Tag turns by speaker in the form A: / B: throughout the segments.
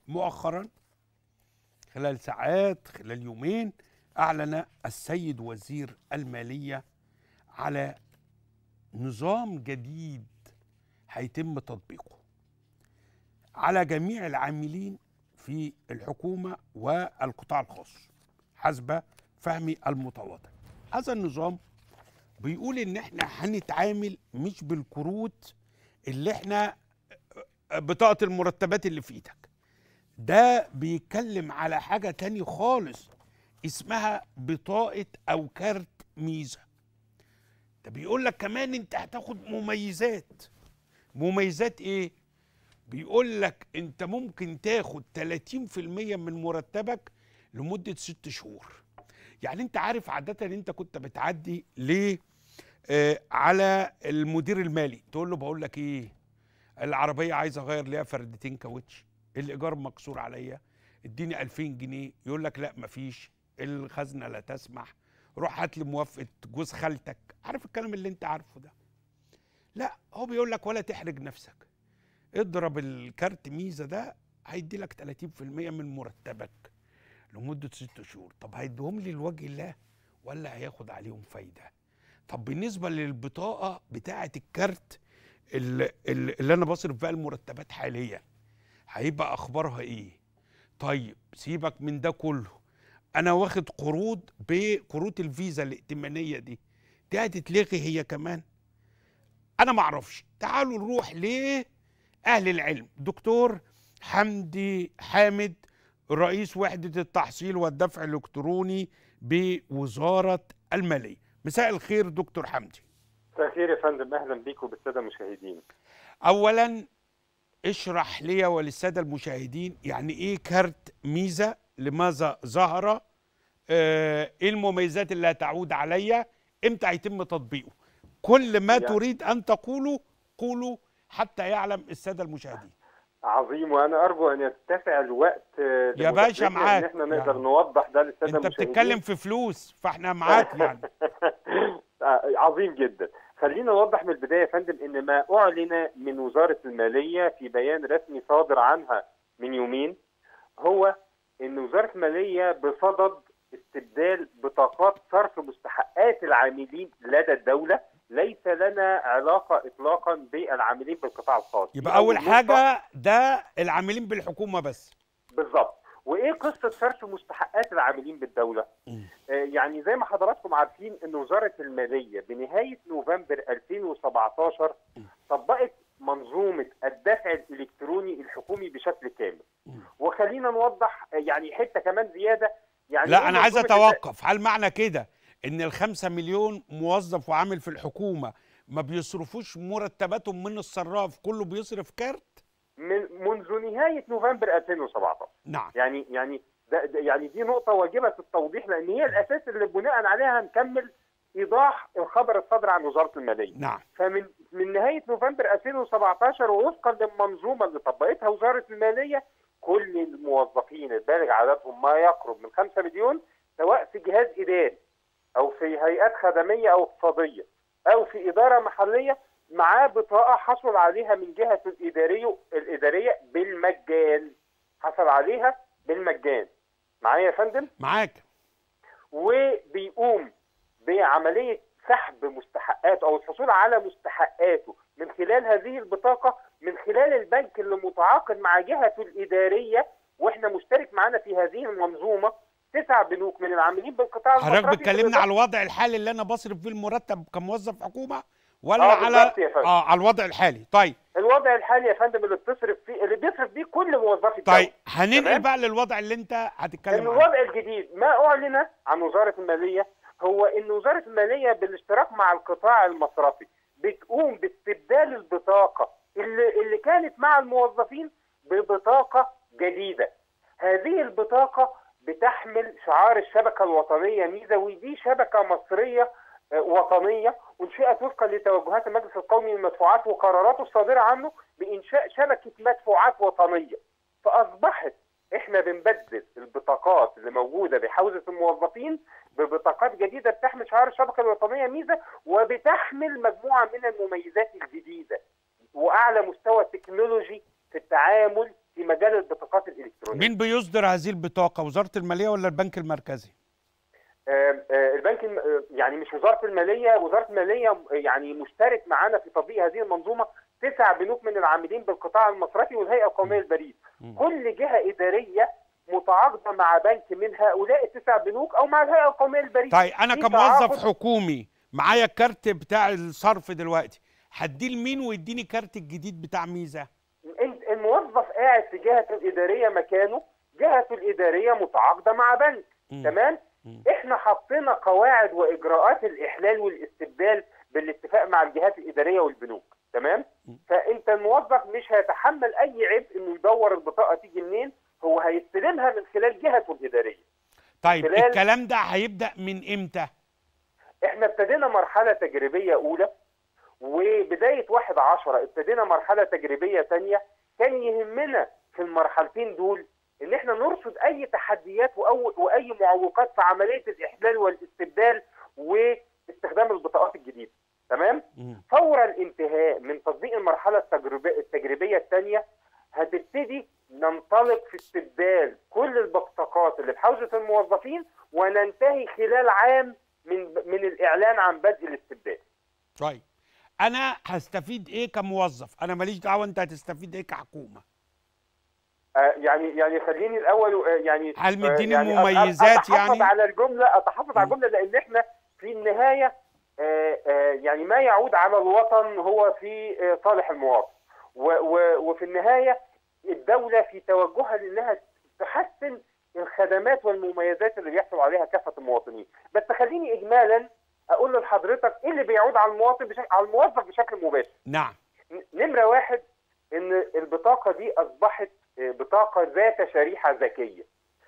A: مؤخرا خلال ساعات خلال يومين اعلن السيد وزير الماليه على نظام جديد هيتم تطبيقه على جميع العاملين في الحكومه والقطاع الخاص حسب فهمي المتواضع هذا النظام بيقول ان احنا هنتعامل مش بالكروت اللي احنا بطاقه المرتبات اللي في ايدك ده بيتكلم على حاجه تاني خالص اسمها بطاقه او كارت ميزه ده بيقول لك كمان انت هتاخد مميزات مميزات ايه بيقول لك انت ممكن تاخد 30% من مرتبك لمده ست شهور يعني انت عارف عاده انت كنت بتعدي ليه آه على المدير المالي تقول له بقول لك ايه العربيه عايز اغير ليها فردتين كاوتش الايجار مكسور عليا اديني 2000 جنيه يقول لك لا مفيش الخزنه لا تسمح روح هات لي موافقه جوز خالتك عارف الكلام اللي انت عارفه ده لا هو بيقول لك ولا تحرج نفسك اضرب الكارت ميزه ده هيدي لك 30% من مرتبك لمده ست شهور طب هيديهم لي لوجه الله ولا هياخد عليهم فايده طب بالنسبه للبطاقه بتاعه الكارت اللي, اللي انا بصرف بقى المرتبات حاليا هيبقى اخبارها ايه طيب سيبك من ده كله انا واخد قروض بقروض الفيزا الائتمانيه دي دي هتتلغي هي كمان انا ما اعرفش تعالوا نروح لاهل العلم دكتور حمدي حامد رئيس وحده التحصيل والدفع الالكتروني بوزاره الماليه مساء الخير دكتور حمدي
B: مساء الخير يا فندم اهلا بيك وبالساده المشاهدين
A: اولا اشرح لي وللساده المشاهدين يعني ايه كارت ميزه لماذا ظهر آه، ايه المميزات اللي هتعود عليا امتى هيتم تطبيقه كل ما
B: يعني-
A: تريد ان تقوله قولوا حتى يعلم الساده المشاهدين
B: عظيم وانا ارجو ان يتسع الوقت آه،
A: يا باشا
B: لمداخلتنا
A: معاك.
B: ان احنا نقدر
A: يعني.
B: نوضح ده للساده
A: انت
B: المشاهدين
A: بتتكلم في فلوس فاحنا معاك يعني
B: آه، عظيم جدا خلينا نوضح من البدايه يا فندم ان ما اعلن من وزاره الماليه في بيان رسمي صادر عنها من يومين هو ان وزاره الماليه بصدد استبدال بطاقات صرف مستحقات العاملين لدى الدوله ليس لنا علاقه اطلاقا بالعاملين بالقطاع الخاص
A: يبقى
B: دي
A: اول
B: نقطة.
A: حاجه ده العاملين بالحكومه بس
B: بالظبط وايه قصه صرف مستحقات العاملين بالدوله
A: مم.
B: آه، يعني زي ما حضراتكم عارفين ان وزاره الماليه بنهايه نوفمبر 2017 طبقت منظومه الدفع الالكتروني الحكومي بشكل كامل
A: مم.
B: وخلينا نوضح آه، يعني حته كمان زياده يعني
A: لا
B: إيه
A: انا عايز
B: منظومة الد-
A: اتوقف هل معنى كده ان الخمسة مليون موظف وعامل في الحكومه ما بيصرفوش مرتباتهم من الصراف كله بيصرف كارت
B: من منذ نهايه نوفمبر 2017
A: نعم
B: يعني يعني ده ده- يعني دي نقطة واجبة التوضيح لأن هي الأساس اللي بناء عليها هنكمل إيضاح الخبر الصادر عن وزارة المالية.
A: نعم
B: فمن من نهاية نوفمبر 2017 ووفقا للمنظومة اللي طبقتها وزارة المالية كل الموظفين البالغ عددهم ما يقرب من 5 مليون سواء في جهاز إداري أو في هيئات خدمية أو اقتصادية أو في إدارة محلية معاه بطاقة حصل عليها من جهة الإدارية الإدارية بالمجان حصل عليها بالمجان معايا يا فندم
A: معاك
B: وبيقوم بعملية سحب مستحقاته أو الحصول على مستحقاته من خلال هذه البطاقة من خلال البنك اللي متعاقد مع جهته الإدارية وإحنا مشترك معانا في هذه المنظومة تسع بنوك من العاملين بالقطاع
A: حضرتك
B: المصرفي
A: بتكلمنا
B: بالإضافة-
A: على الوضع الحالي اللي انا بصرف فيه المرتب كموظف حكومه ولا
B: آه،
A: على
B: بالظبط يا فندم.
A: اه على الوضع الحالي طيب
B: الوضع الحالي يا فندم اللي بتصرف فيه اللي بيصرف فيه كل موظفي الدولة
A: طيب هننقل
B: تمام.
A: بقى للوضع اللي انت هتتكلم عنه
B: الوضع الجديد ما أعلن عن وزارة المالية هو أن وزارة المالية بالاشتراك مع القطاع المصرفي بتقوم باستبدال البطاقة اللي, اللي كانت مع الموظفين ببطاقة جديدة هذه البطاقة بتحمل شعار الشبكة الوطنية ميزة ودي شبكة مصرية آه، وطنية انشئت وفقا لتوجهات المجلس القومي للمدفوعات وقراراته الصادرة عنه بإنشاء شبكة مدفوعات وطنية فأصبحت احنا بنبدل البطاقات اللي موجوده بحوزه الموظفين ببطاقات جديده بتحمل شعار الشبكه الوطنيه ميزه وبتحمل مجموعه من المميزات الجديده واعلى مستوى تكنولوجي في التعامل في مجال البطاقات الالكترونيه
A: مين بيصدر هذه البطاقه وزاره الماليه ولا البنك المركزي
B: آه، آه، البنك الم- آه، يعني مش وزاره الماليه وزاره الماليه م- يعني مشترك معانا في تطبيق هذه المنظومه تسع بنوك من العاملين بالقطاع المصرفي والهيئه القوميه للبريد
A: مم.
B: كل جهه اداريه متعاقده مع بنك من هؤلاء التسع بنوك او مع الهيئه القوميه للبريد
A: طيب انا
B: في
A: كموظف
B: تعاقد-
A: حكومي معايا الكارت بتاع الصرف دلوقتي هديه لمين ويديني كارت الجديد بتاع ميزه
B: انت الموظف قاعد في جهته الاداريه مكانه جهته الاداريه متعاقده مع بنك
A: مم.
B: تمام
A: مم.
B: احنا حطينا قواعد واجراءات الاحلال والاستبدال بالاتفاق مع الجهات الاداريه والبنوك تمام
A: مم.
B: فانت الموظف مش هيتحمل اي عبء انه يدور البطاقه تيجي منين هو هيستلمها من خلال جهته الاداريه
A: طيب
B: خلال-
A: الكلام ده هيبدا من امتى
B: احنا ابتدينا مرحله تجريبيه اولى وبدايه واحد عشرة ابتدينا مرحله تجريبيه تانية كان يهمنا في المرحلتين دول ان احنا نرصد اي تحديات وأو واي معوقات في عمليه الاحلال والاستبدال واستخدام البطاقات الجديده تمام
A: مم.
B: فور الانتهاء من تطبيق المرحله التجريبيه التجريبيه الثانيه هتبتدي ننطلق في استبدال كل البطاقات اللي في حوزه الموظفين وننتهي خلال عام من من الاعلان عن بدء الاستبدال.
A: طيب انا هستفيد ايه كموظف انا ماليش دعوه انت هتستفيد ايه كحكومه
B: آه يعني يعني خليني الاول آه يعني
A: هل
B: آه
A: مديني
B: يعني أ- أ-
A: مميزات
B: اتحفظ
A: يعني؟
B: على الجمله اتحفظ على
A: مم.
B: الجمله لان احنا في النهايه آه آه يعني ما يعود على الوطن هو في آه صالح المواطن و- و- وفي النهايه الدوله في توجهها لانها تحسن الخدمات والمميزات اللي بيحصل عليها كافه المواطنين بس خليني اجمالا اقول لحضرتك ايه اللي بيعود على المواطن بشكل على الموظف بشكل مباشر
A: نعم
B: نمرة واحد إن البطاقة دي أصبحت آه، بطاقة ذات شريحة ذكية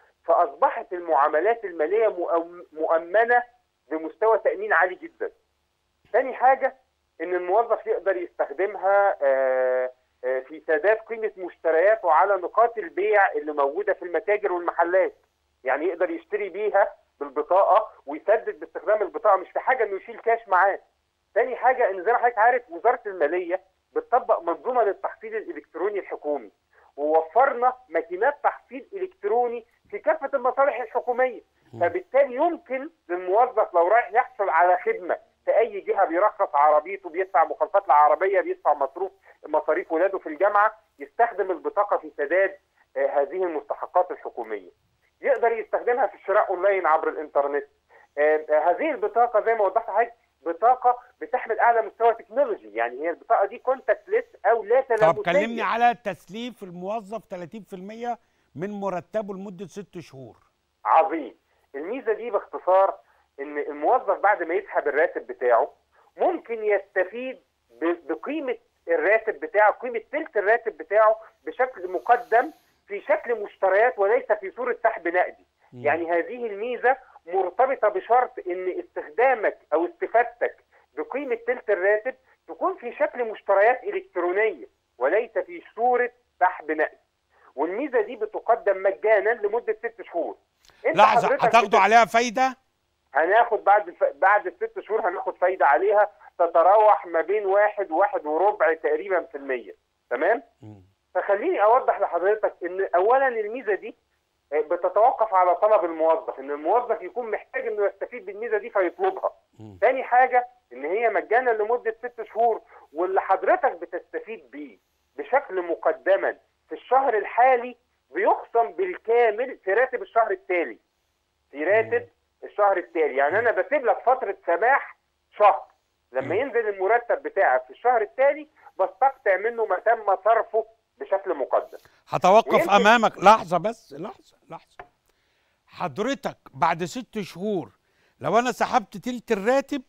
B: فأصبحت المعاملات المالية مؤم- مؤمنة بمستوى تأمين عالي جدا تاني حاجة إن الموظف يقدر يستخدمها آه، آه، في سداد قيمة مشترياته على نقاط البيع اللي موجودة في المتاجر والمحلات يعني يقدر يشتري بيها بالبطاقة ويسدد باستخدام البطاقة مش في حاجة إنه يشيل كاش معاه تاني حاجة إن زي ما حضرتك عارف وزارة المالية بتطبق منظومه للتحصيل الالكتروني الحكومي ووفرنا ماكينات تحصيل الكتروني في كافه المصالح الحكوميه فبالتالي يمكن للموظف لو رايح يحصل على خدمه في اي جهه بيرخص عربيته بيدفع مخالفات العربيه بيدفع مصروف مصاريف ولاده في الجامعه يستخدم البطاقه في سداد آه، هذه المستحقات الحكوميه يقدر يستخدمها في الشراء اونلاين عبر الانترنت آه، آه، هذه البطاقه زي ما وضحت لحضرتك بطاقه بتحمل اعلى مستوى تكنولوجي يعني هي البطاقه دي كونتاكت او لا تلامسيه
A: طب كلمني على تسليف الموظف 30% من مرتبه لمده ست شهور
B: عظيم الميزه دي باختصار ان الموظف بعد ما يسحب الراتب بتاعه ممكن يستفيد ب- بقيمه الراتب بتاعه قيمه ثلث الراتب بتاعه بشكل مقدم في شكل مشتريات وليس في صوره سحب نقدي
A: مم.
B: يعني هذه الميزه مرتبطه بشرط ان استخدامك او استفادتك بقيمه ثلث الراتب تكون في شكل مشتريات الكترونيه وليس في صوره سحب نقدي والميزه دي بتقدم مجانا لمده ست شهور انت
A: لحظه
B: حضرتك
A: هتاخدوا
B: بت-
A: عليها فايده
B: هناخد بعد الف... بعد الست شهور هناخد فايده عليها تتراوح ما بين واحد وواحد وربع تقريبا في المية تمام
A: مم.
B: فخليني اوضح لحضرتك ان اولا الميزه دي آه، بتتوقف على طلب الموظف ان الموظف يكون محتاج انه يستفيد بالميزه دي فيطلبها
A: مم.
B: تاني حاجه ان هي مجانا لمده ست شهور واللي حضرتك بتستفيد بيه بشكل مقدما في الشهر الحالي بيخصم بالكامل في راتب الشهر التالي في راتب الشهر التالي يعني انا بسيب لك فتره سماح شهر لما
A: مم.
B: ينزل المرتب بتاعك في الشهر التالي بستقطع منه ما تم صرفه بشكل مقدم
A: هتوقف
B: ويمكن-
A: امامك لحظه بس لحظه لحظه حضرتك بعد ست شهور لو انا سحبت تلت الراتب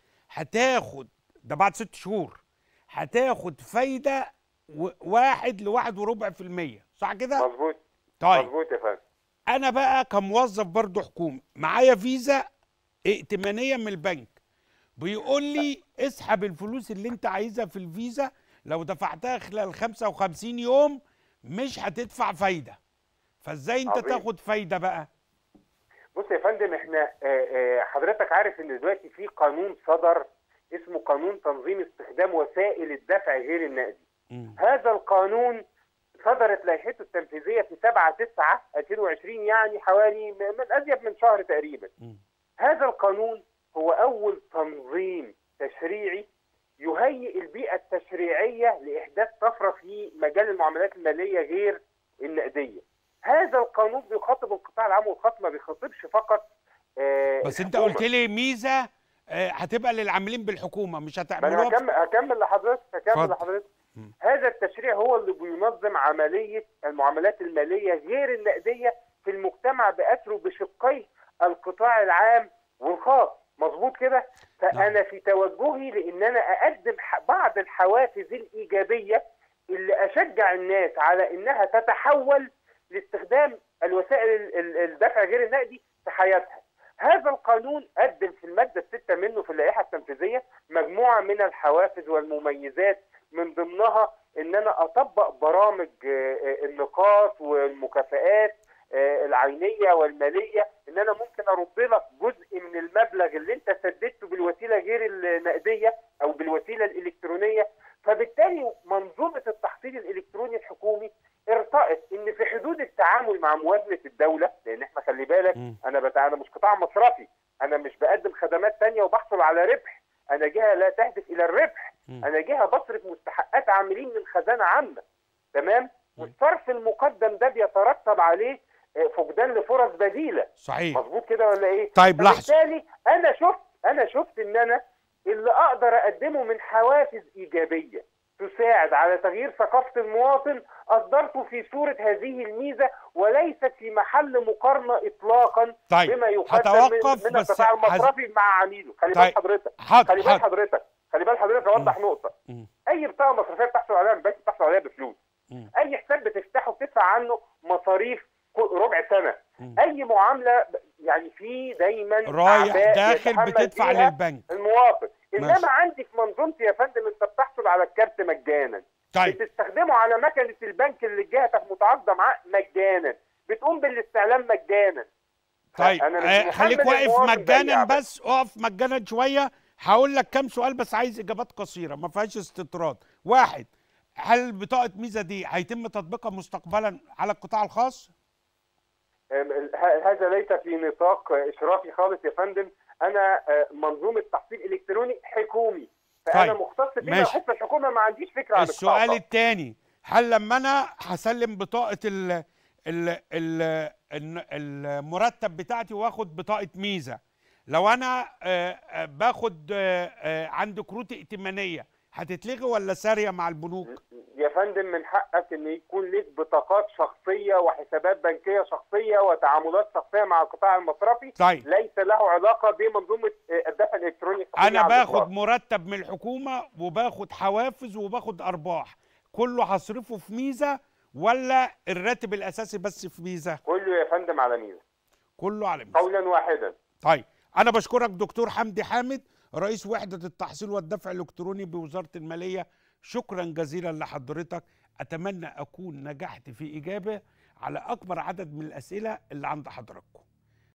A: هتاخد ده بعد ست شهور هتاخد فايده و- واحد لواحد وربع في المية صح كده؟
B: مظبوط
A: طيب
B: مظبوط يا فندم
A: انا بقى كموظف برضو حكومي معايا فيزا ائتمانيه من البنك بيقول لي اسحب الفلوس اللي انت عايزها في الفيزا لو دفعتها خلال 55 يوم مش هتدفع فايده فازاي انت
B: عظيم.
A: تاخد فايده بقى
B: بص يا فندم احنا آه، آه، حضرتك عارف ان دلوقتي في قانون صدر اسمه قانون تنظيم استخدام وسائل الدفع غير النقدي
A: مم.
B: هذا القانون صدرت لائحته التنفيذيه في 7 9 2020 يعني حوالي م- من ازيد من شهر تقريبا
A: مم.
B: هذا القانون هو اول تنظيم تشريعي يهيئ البيئه التشريعيه لاحداث طفره في مجال المعاملات الماليه غير النقديه هذا القانون بيخاطب القطاع العام والخاص ما بيخاطبش فقط آه،
A: بس انت
B: الحكومة.
A: قلت لي ميزه آه، هتبقى للعاملين بالحكومه مش
B: ما انا
A: هتعملوها في-
B: هكمل هكمل لحضرتك هكمل
A: اتفضل.
B: لحضرتك
A: مم.
B: هذا التشريع هو اللي بينظم عمليه المعاملات الماليه غير النقديه في المجتمع باسره بشقيه القطاع العام والخاص مظبوط كده فانا في توجهي لان انا اقدم ح- بعض الحوافز الايجابيه اللي اشجع الناس على انها تتحول لاستخدام الوسائل ال- ال- الدفع غير النقدي في حياتها هذا القانون قدم في المادة الستة منه في اللائحة التنفيذية مجموعة من الحوافز والمميزات من ضمنها ان انا اطبق برامج آه، آه، النقاط والمكافآت آه، العينية والمالية ان انا ممكن ارد لك جزء من المبلغ اللي انت سددته بالوسيلة غير النقدية او بالوسيلة الالكترونية فبالتالي منظومة التحصيل الالكتروني الحكومي ارتأت ان في حدود التعامل مع موازنة الدولة لان احنا خلي بالك
A: مم.
B: انا بتاع انا مش قطاع مصرفي انا مش بقدم خدمات تانية وبحصل على ربح انا جهة لا تهدف الى الربح
A: مم.
B: انا جهة بصرف مستحقات عاملين من خزانة عامة تمام والصرف المقدم ده بيترتب عليه آه، فقدان لفرص بديلة
A: صحيح
B: مظبوط كده ولا ايه
A: طيب لحظه
B: فبالتالي انا شفت انا شفت ان انا اللي اقدر اقدمه من حوافز ايجابيه تساعد على تغيير ثقافه المواطن اصدرته في صوره هذه الميزه وليست في محل مقارنه اطلاقا
A: طيب
B: بما يقدم
A: هتوقف
B: من, من
A: بس
B: القطاع
A: هز-
B: المصرفي مع عميله خلي
A: طيب.
B: بال حضرتك
A: حاضر
B: خلي بال
A: حاضر
B: حضرتك خلي بال حضرتك اوضح نقطه
A: مم.
B: اي بطاقه مصرفيه بتحصل عليها من البنك بتحصل عليها بفلوس
A: مم.
B: اي حساب بتفتحه بتدفع عنه مصاريف كل- ربع سنه
A: مم.
B: اي معامله ب- يعني في دايما
A: رايح
B: أعباء
A: داخل
B: يتحمل
A: بتدفع
B: فيها
A: للبنك
B: المواطن انما
A: ماشي.
B: عندي في منظومتي يا فندم انت بتحصل على الكارت مجانا
A: طيب
B: بتستخدمه على مكنه البنك اللي جهتك متعاقده معاه مجانا بتقوم بالاستعلام مجانا
A: طيب
B: أنا مش
A: آه، خليك
B: محمل
A: واقف
B: المواطن
A: مجانا
B: زي عبد.
A: بس اقف مجانا شويه هقول لك كام سؤال بس عايز اجابات قصيره ما فيهاش استطراد واحد هل بطاقه ميزه دي هيتم تطبيقها مستقبلا على القطاع الخاص
B: أم، ه- هذا ليس في نطاق اشرافي خالص يا فندم انا آه، منظومه تحصيل الكتروني حكومي فانا
A: طيب،
B: مختص فيما
A: ماشي.
B: يخص الحكومه ما عنديش فكره عن
A: السؤال
B: الطاقة.
A: الثاني هل لما انا هسلم بطاقه ال ال ال الن- المرتب بتاعتي واخد بطاقه ميزه لو انا آه، آه، باخد آه، آه، عندي كروت ائتمانيه هتتلغي ولا ساريه مع البنوك
B: يا فندم من حقك ان يكون ليك بطاقات شخصيه وحسابات بنكيه شخصيه وتعاملات شخصيه مع القطاع المصرفي
A: طيب
B: ليس له علاقه بمنظومه آه، الدفع الالكتروني الحكومي
A: انا
B: على
A: باخد
B: الإطلاق.
A: مرتب من الحكومه وباخد حوافز وباخد ارباح كله هصرفه في ميزه ولا الراتب الاساسي بس في ميزه
B: كله يا فندم على ميزه
A: كله على ميزه
B: قولا واحدا
A: طيب انا بشكرك دكتور حمدي حامد رئيس وحده التحصيل والدفع الالكتروني بوزاره الماليه شكرا جزيلا لحضرتك اتمنى اكون نجحت في اجابه على اكبر عدد من الاسئله اللي عند حضراتكم